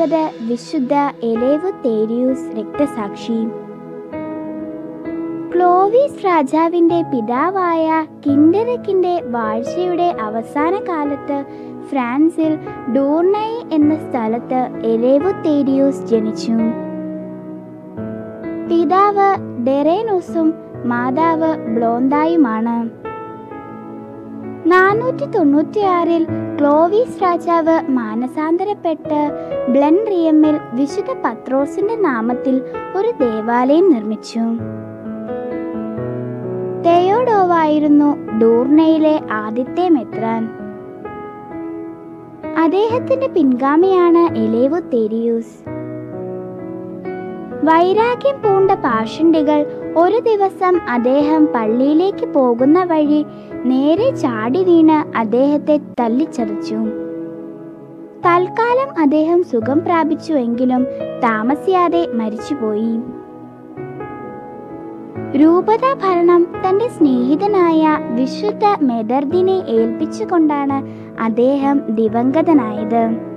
ഇരുപത് വിശുദ്ധ എലേവുത്തേരിയൂസ് രക്തസാക്ഷി ക്ലോവിസ് രാജാവിന്റെ പിതാവായ കിൻഡറക്കിന്റെ വാഴ്ചയുടെ അവസാന കാലത്ത് ഫ്രാൻസിൽ ഡൂർണൈ എന്ന സ്ഥലത്ത് എലേവുത്തേരിയൂസ് ജനിച്ചു പിതാവ് ഡെറേനൂസും മാതാവ് ബ്ലോന്തായുമാണ് നാനൂറ്റി തൊണ്ണൂറ്റിയാറിൽ ക്ലോവീസ് രാജാവ് മാനസാന്തരപ്പെട്ട് ബ്ലൻറിയമ്മിൽ വിശുദ്ധ പത്രോസിന്റെ നാമത്തിൽ ഒരു ദേവാലയം നിർമ്മിച്ചു തെയോഡോവായിരുന്നു ഡൂർണയിലെ ആദ്യത്തെ മെത്രാൻ അദ്ദേഹത്തിന്റെ പിൻഗാമിയാണ് എലേവു തെരിയൂസ് വൈരാഗ്യം പൂണ്ട പാഷണ്ടികൾ ഒരു ദിവസം അദ്ദേഹം പള്ളിയിലേക്ക് പോകുന്ന വഴി നേരെ ചാടി വീണ് അദ്ദേഹത്തെ തല്ലിച്ചതച്ചു തൽക്കാലം അദ്ദേഹം സുഖം പ്രാപിച്ചുവെങ്കിലും താമസിയാതെ മരിച്ചുപോയി രൂപതാ ഭരണം തന്റെ സ്നേഹിതനായ വിശുദ്ധ മെദർദിനെ ഏൽപ്പിച്ചുകൊണ്ടാണ് അദ്ദേഹം ദിവംഗതനായത്